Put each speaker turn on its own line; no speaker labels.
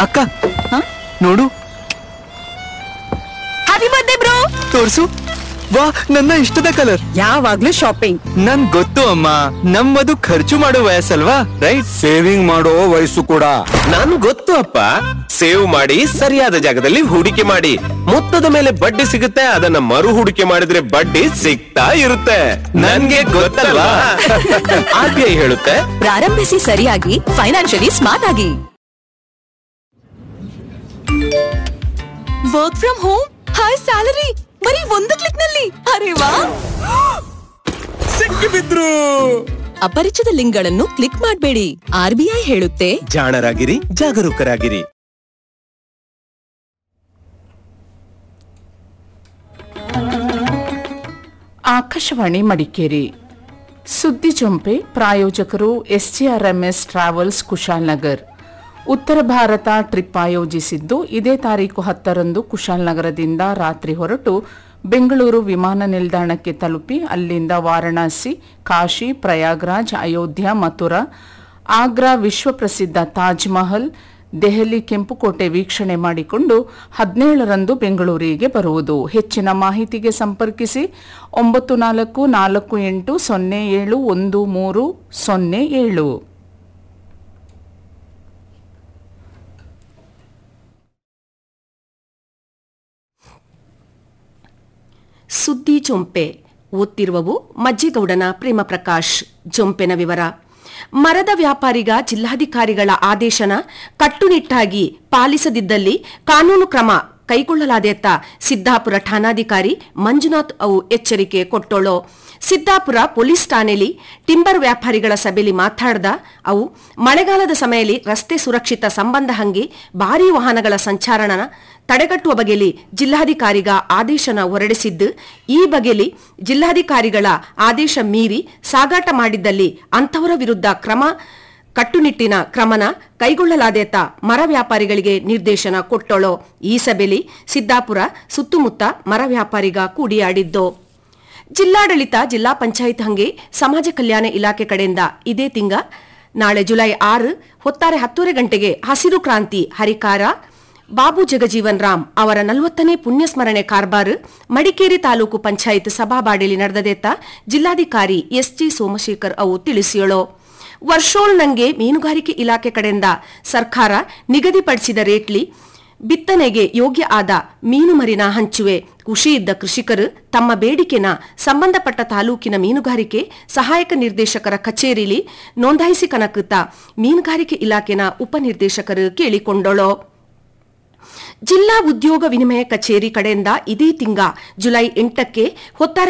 ಅಕ್ಕ ನೋಡು
happy birthday bro
ತೋರ್ಸು ವಾ ನನ್ನ ಇಷ್ಟದ ಕಲರ್
ಯಾವಾಗ್ಲೂ ಶಾಪಿಂಗ್
ನನ್ ಗೊತ್ತು ಅಮ್ಮ ನಮ್ಮದು ಖರ್ಚು ಮಾಡೋ ವಯಸ್ಸಲ್ವಾ ರೈಟ್
ಸೇವಿಂಗ್ ಮಾಡೋ ವಯಸ್ಸು ಕೂಡ
ನಾನು ಗೊತ್ತು ಅಪ್ಪ ಸೇವ್ ಮಾಡಿ ಸರಿಯಾದ ಜಾಗದಲ್ಲಿ ಹೂಡಿಕೆ ಮಾಡಿ ಮೊತ್ತದ ಮೇಲೆ ಬಡ್ಡಿ ಸಿಗುತ್ತೆ ಅದನ್ನ ಮರು ಹೂಡಿಕೆ ಮಾಡಿದ್ರೆ ಬಡ್ಡಿ ಸಿಗ್ತಾ ಇರುತ್ತೆ ನನ್ಗೆ ಗೊತ್ತಲ್ವಾ ಆರ್ ಬಿ ಐ ಹೇಳುತ್ತೆ
ಪ್ರಾರಂಭಿಸಿ ಸರಿಯಾಗಿ ಫೈನಾನ್ಷಿಯಲಿ ಸ್ಮಾರ್ಟ್ ಆಗಿ work from home high salary ಬರೀ ಒಂದು ಕ್ಲಿಕ್ ನಲ್ಲಿ ಅರೆ ವಾ
ಸಿಕ್ಕಿಬಿದ್ರು
ಅಪರಿಚಿತ ಲಿಂಕ್ಗಳನ್ನು ಕ್ಲಿಕ್ ಮಾಡಬೇಡಿ ಆರ್ಬಿಐ ಹೇಳುತ್ತೆ
ಜಾಣರಾಗಿರಿ ಜಾಗರೂಕರಾಗಿರಿ
ಆಕಾಶವಾಣಿ ಮಡಿಕೇರಿ ಸುದ್ದಿ ಜೊಂಪೆ ಪ್ರಾಯೋಜಕರು ಎಸ್ಜಿಆರ್ಎಂಎಸ್ ಟ್ರಾವೆಲ್ಸ್ ಕುಶಾಲ್ನಗರ್ ಉತ್ತರ ಭಾರತ ಟ್ರಿಪ್ ಆಯೋಜಿಸಿದ್ದು ಇದೇ ತಾರೀಕು ಹತ್ತರಂದು ಕುಶಾಲ್ನಗರದಿಂದ ರಾತ್ರಿ ಹೊರಟು ಬೆಂಗಳೂರು ವಿಮಾನ ನಿಲ್ದಾಣಕ್ಕೆ ತಲುಪಿ ಅಲ್ಲಿಂದ ವಾರಣಾಸಿ ಕಾಶಿ ಪ್ರಯಾಗ್ರಾಜ್ ಅಯೋಧ್ಯ ಮಥುರಾ ಆಗ್ರಾ ವಿಶ್ವಪ್ರಸಿದ್ಧ ತಾಜ್ ಮಹಲ್ ದೆಹಲಿ ಕೆಂಪುಕೋಟೆ ವೀಕ್ಷಣೆ ಮಾಡಿಕೊಂಡು ಹದಿನೇಳರಂದು ಬೆಂಗಳೂರಿಗೆ ಬರುವುದು ಹೆಚ್ಚಿನ ಮಾಹಿತಿಗೆ ಸಂಪರ್ಕಿಸಿ ಒಂಬತ್ತು ನಾಲ್ಕು ನಾಲ್ಕು ಎಂಟು ಸೊನ್ನೆ ಏಳು ಒಂದು ಮೂರು ಸೊನ್ನೆ ಏಳು
ಸುದ್ದಿ ಜೊಂಪೆ ಓದ್ತಿರುವವು ಮಜ್ಜಿಗೌಡನ ಪ್ರೇಮ ಪ್ರಕಾಶ್ ಜೊಂಪೆನ ವಿವರ ಮರದ ವ್ಯಾಪಾರಿಗ ಜಿಲ್ಲಾಧಿಕಾರಿಗಳ ಆದೇಶನ ಕಟ್ಟುನಿಟ್ಟಾಗಿ ಪಾಲಿಸದಿದ್ದಲ್ಲಿ ಕಾನೂನು ಕ್ರಮ ಕೈಗೊಳ್ಳಲಾದೆತ್ತ ಸಿದ್ದಾಪುರ ಠಾಣಾಧಿಕಾರಿ ಮಂಜುನಾಥ್ ಅವು ಎಚ್ಚರಿಕೆ ಕೊಟ್ಟೋಳು ಸಿದ್ದಾಪುರ ಪೊಲೀಸ್ ಠಾಣೆಲಿ ಟಿಂಬರ್ ವ್ಯಾಪಾರಿಗಳ ಸಭೆಯಲ್ಲಿ ಮಾತಾಡ್ದ ಅವು ಮಳೆಗಾಲದ ಸಮಯದಲ್ಲಿ ರಸ್ತೆ ಸುರಕ್ಷಿತ ಸಂಬಂಧ ಹಂಗೆ ಭಾರೀ ವಾಹನಗಳ ಸಂಚಾರನ ತಡೆಗಟ್ಟುವ ಬಗೆಯಲ್ಲಿ ಜಿಲ್ಲಾಧಿಕಾರಿಗ ಆದೇಶನ ಹೊರಡಿಸಿದ್ದು ಈ ಬಗೆಯಲ್ಲಿ ಜಿಲ್ಲಾಧಿಕಾರಿಗಳ ಆದೇಶ ಮೀರಿ ಸಾಗಾಟ ಮಾಡಿದ್ದಲ್ಲಿ ಅಂಥವರ ವಿರುದ್ಧ ಕ್ರಮ ಕಟ್ಟುನಿಟ್ಟಿನ ಕ್ರಮನ ಕೈಗೊಳ್ಳಲಾದೇತ ಮರ ವ್ಯಾಪಾರಿಗಳಿಗೆ ನಿರ್ದೇಶನ ಕೊಟ್ಟೋಳೋ ಈ ಸಭೆಯಲ್ಲಿ ಸಿದ್ದಾಪುರ ಸುತ್ತಮುತ್ತ ಮರ ವ್ಯಾಪಾರಿಗ ಕೂಡಿಯಾಡಿದ್ದು ಜಿಲ್ಲಾಡಳಿತ ಜಿಲ್ಲಾ ಪಂಚಾಯತ್ ಹಂಗೆ ಸಮಾಜ ಕಲ್ಯಾಣ ಇಲಾಖೆ ಕಡೆಯಿಂದ ಇದೇ ತಿಂಗ ನಾಳೆ ಜುಲೈ ಆರು ಹೊತ್ತಾರೆ ಹತ್ತೂವರೆ ಗಂಟೆಗೆ ಹಸಿರು ಕ್ರಾಂತಿ ಹರಿಕಾರ ಬಾಬು ಜಗಜೀವನ್ ರಾಮ್ ಅವರ ನಲವತ್ತನೇ ಪುಣ್ಯಸ್ಮರಣೆ ಕಾರ್ಬಾರ್ ಮಡಿಕೇರಿ ತಾಲೂಕು ಪಂಚಾಯತ್ ಸಭಾಬಾಡಿಲಿ ನಡೆದದೆತ್ತ ಜಿಲ್ಲಾಧಿಕಾರಿ ಎಸ್ಜಿ ಸೋಮಶೇಖರ್ ಅವು ತಿಳಿಸಿಯಳು ವರ್ಷೋಳ್ನಂಗೆ ಮೀನುಗಾರಿಕೆ ಇಲಾಖೆ ಕಡೆಯಿಂದ ಸರ್ಕಾರ ನಿಗದಿಪಡಿಸಿದ ರೇಟ್ಲಿ ಬಿತ್ತನೆಗೆ ಯೋಗ್ಯ ಆದ ಮೀನು ಮರಿನ ಹಂಚುವೆ ಖುಷಿ ಇದ್ದ ಕೃಷಿಕರು ತಮ್ಮ ಬೇಡಿಕೆನ ಸಂಬಂಧಪಟ್ಟ ತಾಲೂಕಿನ ಮೀನುಗಾರಿಕೆ ಸಹಾಯಕ ನಿರ್ದೇಶಕರ ಕಚೇರಿಲಿ ನೋಂದಾಯಿಸಿ ಕನಕುತ್ತ ಮೀನುಗಾರಿಕೆ ಇಲಾಖೆನ ಉಪನಿರ್ದೇಶಕರು ಕೇಳಿಕೊಂಡಳು ಜಿಲ್ಲಾ ಉದ್ಯೋಗ ವಿನಿಮಯ ಕಚೇರಿ ಕಡೆಯಿಂದ ಇದೇ ತಿಂಗ ಜುಲೈ ಎಂಟಕ್ಕೆ ಹೊತ್ತಾರೆ